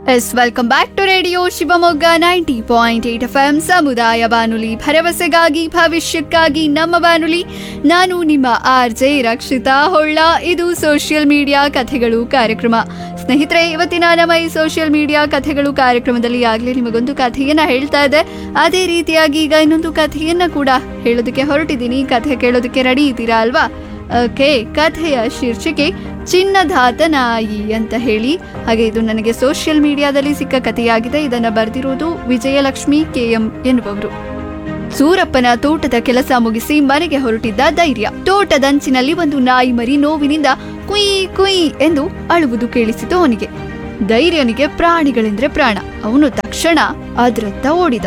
S welcome back to radio Shivamogga ninety point eight F M ಸಮುದಾಯ ಬಾನುಲಿ ಭರವಸೆಗಾಗಿ ಭವಿಷ್ಯಕ್ಕಾಗಿ ನಮ್ಮ ಬಾನುಲಿ ನಾನು ನಿಮ್ಮ ಆರ್ ಜೆ ರಕ್ಷಿತಾ ಹೊಳ್ಳ ಇದು ಸೋಷಿಯಲ್ ಮೀಡಿಯಾ ಕಥೆಗಳು ಕಾರ್ಯಕ್ರಮ ಸ್ನೇಹಿತರೆ ಇವತ್ತಿನ ನಮ್ಮ ಈ ಸೋಷಿಯಲ್ ಮೀಡಿಯಾ ಕಥೆಗಳು ಕಾರ್ಯಕ್ರಮದಲ್ಲಿ ಆಗಲೇ ನಿಮಗೊಂದು ಕಥೆಯನ್ನ ಹೇಳ್ತಾ ಇದೆ ಅದೇ ರೀತಿಯಾಗಿ ಈಗ ಇನ್ನೊಂದು ಕಥೆಯನ್ನ ಕೂಡ ಹೇಳೋದಕ್ಕೆ ಹೊರಟಿದ್ದೀನಿ ಕಥೆ ಕೇಳೋದಕ್ಕೆ ರೆಡಿ ಇದ್ದೀರಾ ಅಲ್ವಾ ಓಕೆ ಕಥೆಯ ಶೀರ್ಷಿಕೆ ಚಿನ್ನದಾತ ನಾಯಿ ಅಂತ ಹೇಳಿ ಹಾಗೆ ಇದು ನನಗೆ ಸೋಷಿಯಲ್ ಮೀಡಿಯಾದಲ್ಲಿ ಸಿಕ್ಕ ಕಥೆಯಾಗಿದೆ ಇದನ್ನ ಬರೆದಿರುವುದು ವಿಜಯಲಕ್ಷ್ಮಿ ಕೆ ಎಂ ಎನ್ನುವವರು ಸೂರಪ್ಪನ ತೋಟದ ಕೆಲಸ ಮುಗಿಸಿ ಮನೆಗೆ ಹೊರಟಿದ್ದ ಧೈರ್ಯ ತೋಟದಂಚಿನಲ್ಲಿ ಒಂದು ನಾಯಿ ಮರಿ ನೋವಿನಿಂದ ಕುಯ್ ಕುಯ್ ಎಂದು ಅಳುವುದು ಕೇಳಿಸಿತು ಅವನಿಗೆ ಧೈರ್ಯನಿಗೆ ಪ್ರಾಣಿಗಳೆಂದ್ರೆ ಪ್ರಾಣ ಅವನು ತಕ್ಷಣ ಅದ್ರತ್ತ ಓಡಿದ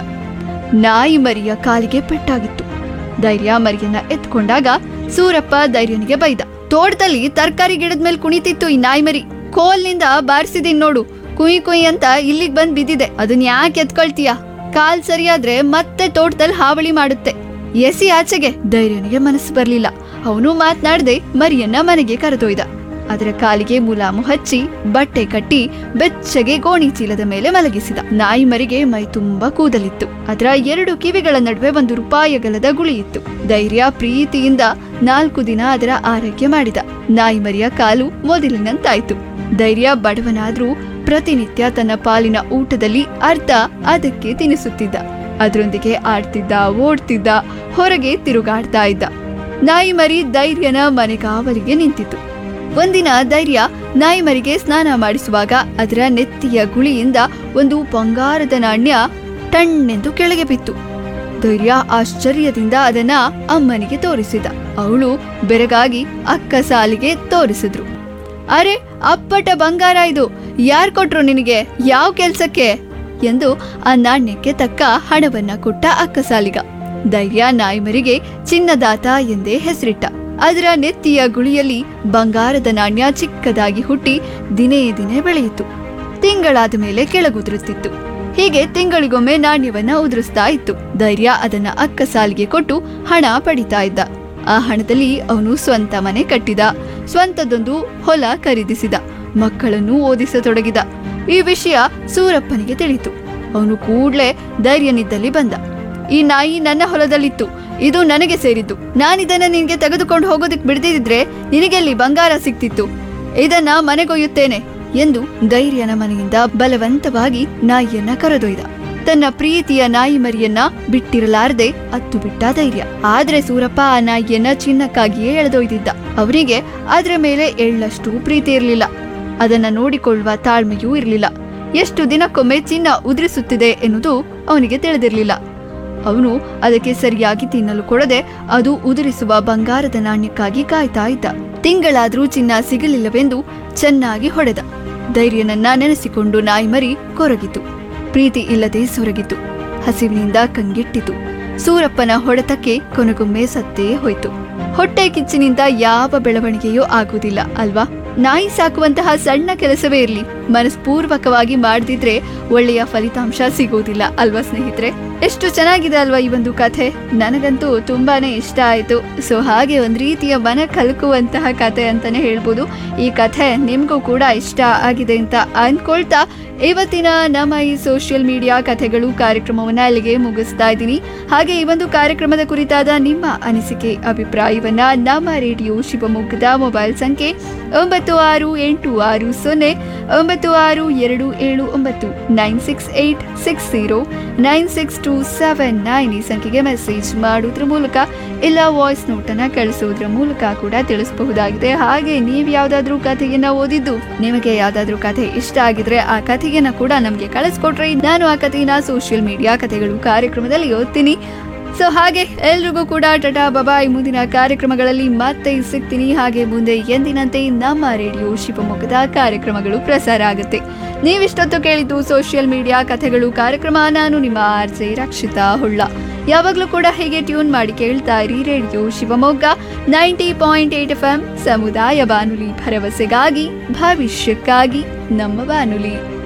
ನಾಯಿ ಮರಿಯ ಕಾಲಿಗೆ ಪೆಟ್ಟಾಗಿತ್ತು ಧೈರ್ಯ ಮರಿಯನ್ನ ಎತ್ಕೊಂಡಾಗ ಸೂರಪ್ಪ ಧೈರ್ಯನಿಗೆ ಬೈದ ತೋಟದಲ್ಲಿ ತರಕಾರಿ ಗಿಡದ ಮೇಲೆ ಕುಣಿತಿತ್ತು ಈ ನಾಯಿ ಮರಿ ಕೋಲ್ನಿಂದ ಬಾರಿಸಿದೀನಿ ನೋಡು ಕುಯ್ ಕುಯ್ ಅಂತ ಇಲ್ಲಿಗೆ ಬಂದ್ ಬಿದ್ದಿದೆ ಅದನ್ನ ಯಾಕೆ ಎತ್ಕೊಳ್ತೀಯ ಕಾಲ್ ಸರಿಯಾದ್ರೆ ಮತ್ತೆ ತೋಟದಲ್ಲಿ ಹಾವಳಿ ಮಾಡುತ್ತೆ ಎಸಿ ಆಚೆಗೆ ಧೈರ್ಯನಿಗೆ ಮನಸ್ಸು ಬರ್ಲಿಲ್ಲ ಅವನು ಮಾತನಾಡದೆ ಮರಿಯನ್ನ ಮನೆಗೆ ಕರೆದೊಯ್ದ ಅದರ ಕಾಲಿಗೆ ಮುಲಾಮು ಹಚ್ಚಿ ಬಟ್ಟೆ ಕಟ್ಟಿ ಬೆಚ್ಚಗೆ ಗೋಣಿ ಚೀಲದ ಮೇಲೆ ಮಲಗಿಸಿದ ನಾಯಿ ಮರಿಗೆ ಮೈ ತುಂಬಾ ಕೂದಲಿತ್ತು ಅದರ ಎರಡು ಕಿವಿಗಳ ನಡುವೆ ಒಂದು ರೂಪಾಯಿ ಅಗಲದ ಗುಳಿ ಇತ್ತು ಧೈರ್ಯ ಪ್ರೀತಿಯಿಂದ ನಾಲ್ಕು ದಿನ ಅದರ ಆರೈಕೆ ಮಾಡಿದ ನಾಯಿ ಮರಿಯ ಕಾಲು ಮೊದಲಿನಂತಾಯ್ತು ಧೈರ್ಯ ಬಡವನಾದ್ರೂ ಪ್ರತಿನಿತ್ಯ ತನ್ನ ಪಾಲಿನ ಊಟದಲ್ಲಿ ಅರ್ಧ ಅದಕ್ಕೆ ತಿನ್ನಿಸುತ್ತಿದ್ದ ಅದರೊಂದಿಗೆ ಆಡ್ತಿದ್ದ ಓಡ್ತಿದ್ದ ಹೊರಗೆ ತಿರುಗಾಡ್ತಾ ಇದ್ದ ನಾಯಿ ಮರಿ ಧೈರ್ಯನ ಮನೆಗಾವಲಿಗೆ ನಿಂತಿತು ಒಂದಿನ ಧೈರ್ಯ ನಾಯಿ ಮರಿಗೆ ಸ್ನಾನ ಮಾಡಿಸುವಾಗ ಅದರ ನೆತ್ತಿಯ ಗುಳಿಯಿಂದ ಒಂದು ಬಂಗಾರದ ನಾಣ್ಯ ಟಣ್ಣೆಂದು ಕೆಳಗೆ ಬಿತ್ತು ಧೈರ್ಯ ಆಶ್ಚರ್ಯದಿಂದ ಅದನ್ನ ಅಮ್ಮನಿಗೆ ತೋರಿಸಿದ ಅವಳು ಬೆರಗಾಗಿ ಅಕ್ಕ ಸಾಲಿಗೆ ತೋರಿಸಿದ್ರು ಅರೆ ಅಪ್ಪಟ ಬಂಗಾರ ಇದು ಯಾರ್ ಕೊಟ್ರು ನಿನಗೆ ಯಾವ ಕೆಲ್ಸಕ್ಕೆ ಎಂದು ಆ ನಾಣ್ಯಕ್ಕೆ ತಕ್ಕ ಹಣವನ್ನ ಕೊಟ್ಟ ಅಕ್ಕ ಸಾಲಿಗ ಧೈರ್ಯ ನಾಯಿಮರಿಗೆ ಚಿನ್ನದಾತ ಎಂದೇ ಹೆಸರಿಟ್ಟ ಅದರ ನೆತ್ತಿಯ ಗುಳಿಯಲ್ಲಿ ಬಂಗಾರದ ನಾಣ್ಯ ಚಿಕ್ಕದಾಗಿ ಹುಟ್ಟಿ ದಿನೇ ದಿನೇ ಬೆಳೆಯಿತು ತಿಂಗಳಾದ ಮೇಲೆ ಕೆಳಗುದುರುತ್ತಿತ್ತು ಹೀಗೆ ತಿಂಗಳಿಗೊಮ್ಮೆ ನಾಣ್ಯವನ್ನ ಉದುರಿಸ್ತಾ ಇತ್ತು ಧೈರ್ಯ ಅದನ್ನ ಅಕ್ಕ ಸಾಲಿಗೆ ಕೊಟ್ಟು ಹಣ ಪಡಿತಾ ಇದ್ದ ಆ ಹಣದಲ್ಲಿ ಅವನು ಸ್ವಂತ ಮನೆ ಕಟ್ಟಿದ ಸ್ವಂತದೊಂದು ಹೊಲ ಖರೀದಿಸಿದ ಮಕ್ಕಳನ್ನು ಓದಿಸತೊಡಗಿದ ಈ ವಿಷಯ ಸೂರಪ್ಪನಿಗೆ ತಿಳಿತು ಅವನು ಕೂಡ್ಲೆ ಧೈರ್ಯನಿದ್ದಲ್ಲಿ ಬಂದ ಈ ನಾಯಿ ನನ್ನ ಹೊಲದಲ್ಲಿತ್ತು ಇದು ನನಗೆ ಸೇರಿದ್ದು ನಾನಿದನ್ನ ನಿನಗೆ ತೆಗೆದುಕೊಂಡು ಹೋಗೋದಕ್ಕೆ ಬಿಡದಿದ್ರೆ ನಿನಗೆಲ್ಲಿ ಬಂಗಾರ ಸಿಕ್ತಿತ್ತು ಇದನ್ನ ಮನೆಗೊಯ್ಯುತ್ತೇನೆ ಎಂದು ಧೈರ್ಯನ ಮನೆಯಿಂದ ಬಲವಂತವಾಗಿ ನಾಯಿಯನ್ನ ಕರೆದೊಯ್ದ ತನ್ನ ಪ್ರೀತಿಯ ನಾಯಿ ಮರಿಯನ್ನ ಬಿಟ್ಟಿರಲಾರದೆ ಅತ್ತು ಬಿಟ್ಟ ಧೈರ್ಯ ಆದ್ರೆ ಸೂರಪ್ಪ ಆ ನಾಯಿಯನ್ನ ಚಿನ್ನಕ್ಕಾಗಿಯೇ ಎಳೆದೊಯ್ದಿದ್ದ ಅವನಿಗೆ ಅದರ ಮೇಲೆ ಎಳ್ಳಷ್ಟು ಪ್ರೀತಿ ಇರಲಿಲ್ಲ ಅದನ್ನ ನೋಡಿಕೊಳ್ಳುವ ತಾಳ್ಮೆಯೂ ಇರಲಿಲ್ಲ ಎಷ್ಟು ದಿನಕ್ಕೊಮ್ಮೆ ಚಿನ್ನ ಉದುರಿಸುತ್ತಿದೆ ಎನ್ನುವುದು ಅವನಿಗೆ ತಿಳಿದಿರಲಿಲ್ಲ ಅವನು ಅದಕ್ಕೆ ಸರಿಯಾಗಿ ತಿನ್ನಲು ಕೊಡದೆ ಅದು ಉದುರಿಸುವ ಬಂಗಾರದ ನಾಣ್ಯಕ್ಕಾಗಿ ಕಾಯ್ತಾ ಇದ್ದ ತಿಂಗಳಾದ್ರೂ ಚಿನ್ನ ಸಿಗಲಿಲ್ಲವೆಂದು ಚೆನ್ನಾಗಿ ಹೊಡೆದ ಧೈರ್ಯನನ್ನ ನೆನೆಸಿಕೊಂಡು ನಾಯಿ ಮರಿ ಕೊರಗಿತು ಪ್ರೀತಿ ಇಲ್ಲದೆ ಸೊರಗಿತು ಹಸಿವಿನಿಂದ ಕಂಗೆಟ್ಟಿತು ಸೂರಪ್ಪನ ಹೊಡೆತಕ್ಕೆ ಕೊನೆಗೊಮ್ಮೆ ಸತ್ತೇ ಹೋಯ್ತು ಹೊಟ್ಟೆ ಕಿಚ್ಚಿನಿಂದ ಯಾವ ಬೆಳವಣಿಗೆಯೂ ಆಗುವುದಿಲ್ಲ ಅಲ್ವಾ ನಾಯಿ ಸಾಕುವಂತಹ ಸಣ್ಣ ಕೆಲಸವೇ ಇರಲಿ ಮನಸ್ಪೂರ್ವಕವಾಗಿ ಮಾಡದಿದ್ರೆ ಒಳ್ಳೆಯ ಫಲಿತಾಂಶ ಸಿಗುವುದಿಲ್ಲ ಅಲ್ವಾ ಸ್ನೇಹಿತರೆ ಎಷ್ಟು ಚೆನ್ನಾಗಿದೆ ಅಲ್ವಾ ಈ ಒಂದು ಕಥೆ ನನಗಂತೂ ತುಂಬಾನೇ ಇಷ್ಟ ಆಯ್ತು ಸೊ ಹಾಗೆ ಒಂದ್ ರೀತಿಯ ಮನ ಕಲ್ಕುವಂತಹ ಕಥೆ ಅಂತಾನೆ ಹೇಳ್ಬೋದು ಈ ಕಥೆ ನಿಮ್ಗೂ ಕೂಡ ಇಷ್ಟ ಆಗಿದೆ ಅಂತ ಅನ್ಕೊಳ್ತಾ ಇವತ್ತಿನ ನಮ್ಮ ಈ ಸೋಷಿಯಲ್ ಮೀಡಿಯಾ ಕಥೆಗಳು ಕಾರ್ಯಕ್ರಮವನ್ನ ಅಲ್ಲಿಗೆ ಮುಗಿಸ್ತಾ ಇದ್ದೀನಿ ಹಾಗೆ ಈ ಒಂದು ಕಾರ್ಯಕ್ರಮದ ಕುರಿತಾದ ನಿಮ್ಮ ಅನಿಸಿಕೆ ಅಭಿಪ್ರಾಯವನ್ನ ನಮ್ಮ ರೇಡಿಯೋ ಶಿವಮೊಗ್ಗದ ಮೊಬೈಲ್ ಸಂಖ್ಯೆ ಒಂಬತ್ತು ಆರು ಎಂಟು ಆರು ಸೊನ್ನೆ ಒಂಬತ್ತು ಆರು ಎರಡು ಏಳು ಒಂಬತ್ತು nine six eight six zero nine six two seven nine ಈ ಸಂಖ್ಯೆಗೆ ಮೆಸೇಜ್ ಮಾಡೋದ್ರ ಮೂಲಕ ಇಲ್ಲ ವಾಯ್ಸ್ ನೋಟನ್ನ ಕಳಿಸೋದ್ರ ಮೂಲಕ ಕೂಡ ತಿಳಿಸಬಹುದಾಗಿದೆ ಹಾಗೆ ನೀವು ಯಾವ್ದಾದ್ರೂ ಕಥೆಯನ್ನ ಓದಿದ್ದು ನಿಮಗೆ ಯಾವ್ದಾದ್ರೂ ಕಥೆ ಇಷ್ಟ ಆಗಿದ್ರೆ ಆ ಕಥೆಯನ್ನ ಕೂಡ ನಮಗೆ ಕಳಿಸ್ಕೊಟ್ರೆ ನಾನು ಆ ಕಥೆಯನ್ನ ಸೋಷಿಯಲ್ ಮೀಡಿಯಾ ಕಥೆಗಳು ಕಾರ್ಯಕ್ರಮದಲ್ಲಿ ಓದ್ತೀನಿ ಸೊ ಹಾಗೆ ಎಲ್ರಿಗೂ ಕೂಡ ಟಟಾ ಬಬಾಯ್ ಮುಂದಿನ ಕಾರ್ಯಕ್ರಮಗಳಲ್ಲಿ ಮತ್ತೆ ಸಿಗ್ತೀನಿ ಹಾಗೆ ಮುಂದೆ ಎಂದಿನಂತೆ ನಮ್ಮ ರೇಡಿಯೋ ಶಿವಮೊಗ್ಗದ ಕಾರ್ಯಕ್ರಮಗಳು ಪ್ರಸಾರ ಆಗುತ್ತೆ ನೀವಿಷ್ಟೊತ್ತು ಕೇಳಿದ್ದು ಸೋಷಿಯಲ್ ಮೀಡಿಯಾ ಕಥೆಗಳು ಕಾರ್ಯಕ್ರಮ ನಾನು ನಿಮ್ಮ ಆರ್ಜೆ ರಕ್ಷಿತಾ ಹೊಳ್ಳ ಯಾವಾಗಲೂ ಕೂಡ ಹೀಗೆ ಟ್ಯೂನ್ ಮಾಡಿ ಕೇಳ್ತಾ ಇರಿ radio Shivamogga ninety point eight F M ಸಮುದಾಯ ಬಾನುಲಿ ಭರವಸೆಗಾಗಿ ಭವಿಷ್ಯಕ್ಕಾಗಿ ನಮ್ಮ ಬಾನುಲಿ